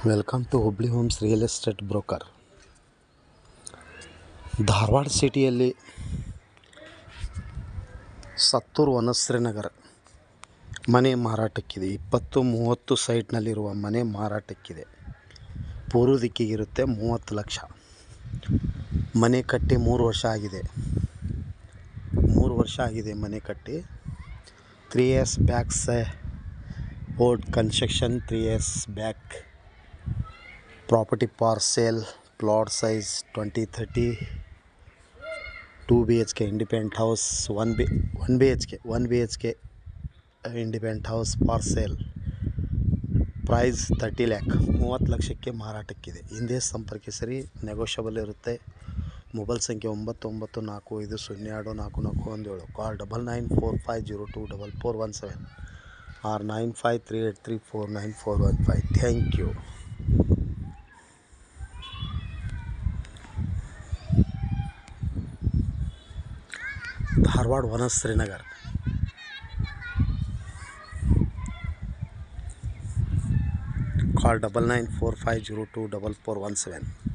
welcome to Hubli homes real estate broker Dharwad ಸಿಟಿಯಲ್ಲಿ ಸತ್ತೂರು ವನಶ್ರೀ ನಗರ ಮನೆ ಮಾರಾಟಕ್ಕಿದೆ ಇಪ್ಪತ್ತು ಮೂವತ್ತು ಸೈಟ್ನಲ್ಲಿರುವ ಮನೆ ಮಾರಾಟಕ್ಕಿದೆ ಪೂರ್ವ ದಿಕ್ಕಿಗಿರುತ್ತೆ ಮೂವತ್ತು ಲಕ್ಷ ಮನೆ ಕಟ್ಟಿ ಮೂರು ವರ್ಷ ಆಗಿದೆ ಮೂರು ವರ್ಷ ಆಗಿದೆ ಮನೆ ಕಟ್ಟಿ three years backs old construction three years back property for sale plot size twenty thirty two B H K independent house one B one B H K one B H K independent house for sale price thirty lakh ಮೂವತ್ತು ಲಕ್ಷಕ್ಕೆ ಮಾರಾಟಕ್ಕಿದೆ ಹಿಂದೆ ಸಂಪರ್ಕಿಸಿರಿ negotiable ಇರುತ್ತೆ mobile ಸಂಖ್ಯೆ ಒಂಬತ್ತು ಒಂಬತ್ತು ನಾಲ್ಕು ಐದು ಸೊನ್ನೆ ಎರಡು ನಾಲ್ಕು ನಾಲ್ಕು ಒಂದು ಏಳು call double nine four five zero two double four one seven or nine five three eight three four nine four one five thank you Dharwad Vana Shrinagar call double nine four five zero two double four one seven